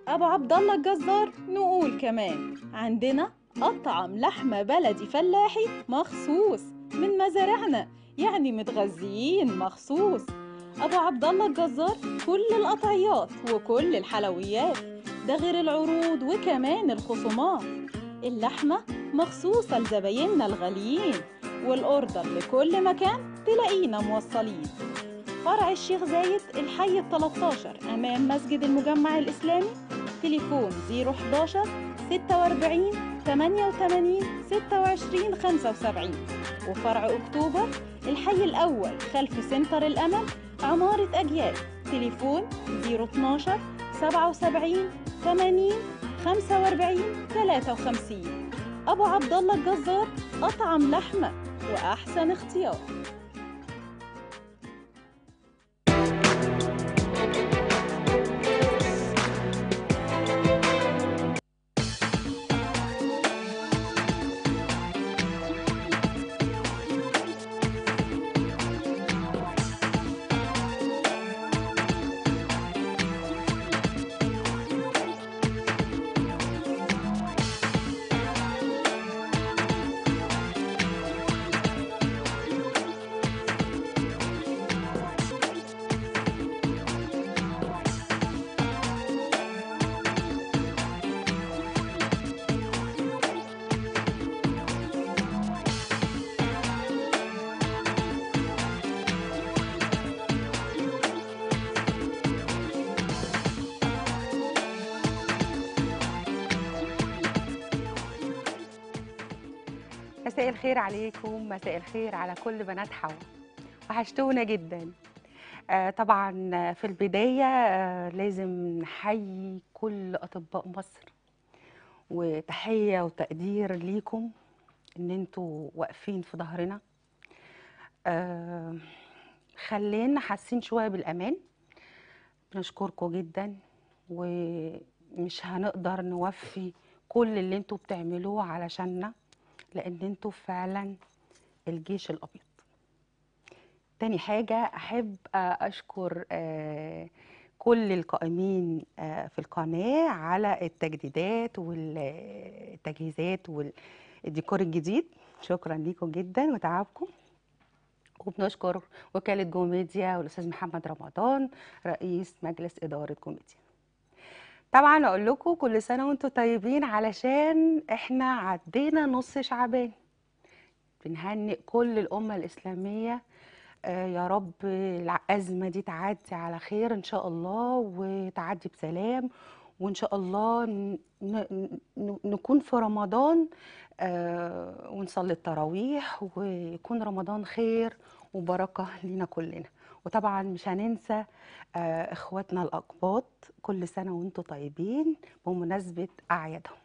ابو عبد الله الجزار نقول كمان عندنا اطعم لحمه بلدي فلاحي مخصوص من مزارعنا يعني متغذيين مخصوص ابو عبد الله الجزار كل القطعيات وكل الحلويات ده غير العروض وكمان الخصومات اللحمه مخصوصه لزبايننا الغاليين والاوردر لكل مكان تلاقينا موصلين فرع الشيخ زايد الحي ال 13 امام مسجد المجمع الاسلامي تليفون 011 46 88 26 75 وفرع اكتوبر الحي الاول خلف سنتر الامل عماره اجيال تليفون 012 77 80 45 53 ابو عبد الله الجزار اطعم لحمه واحسن اختيار مساء الخير عليكم مساء الخير على كل بنات حوا وحشتونا جدا آه طبعا في البداية آه لازم نحيي كل أطباء مصر وتحية وتقدير ليكم إن انتوا واقفين في ظهرنا آه خلينا حاسين شوية بالأمان بنشكركم جدا ومش هنقدر نوفي كل اللي انتوا بتعملوه علشاننا لان انتوا فعلا الجيش الابيض تاني حاجة أحب أشكر آه، كل القائمين آه، في القناة على التجديدات والتجهيزات والديكور الجديد شكرا ليكم جدا وتعبكم وبنشكر وكالة جوميديا والأستاذ محمد رمضان رئيس مجلس إدارة جوميديا طبعا اقول لكم كل سنه وانتم طيبين علشان احنا عدينا نص شعبان بنهنئ كل الامه الاسلاميه آه يا رب الازمه دي تعدي على خير ان شاء الله وتعدي بسلام وان شاء الله ن- ن- ن- نكون في رمضان آه ونصلي التراويح ويكون رمضان خير وبركه لينا كلنا وطبعا مش هننسى آه، اخواتنا الاقباط كل سنه وانتم طيبين بمناسبه اعيادهم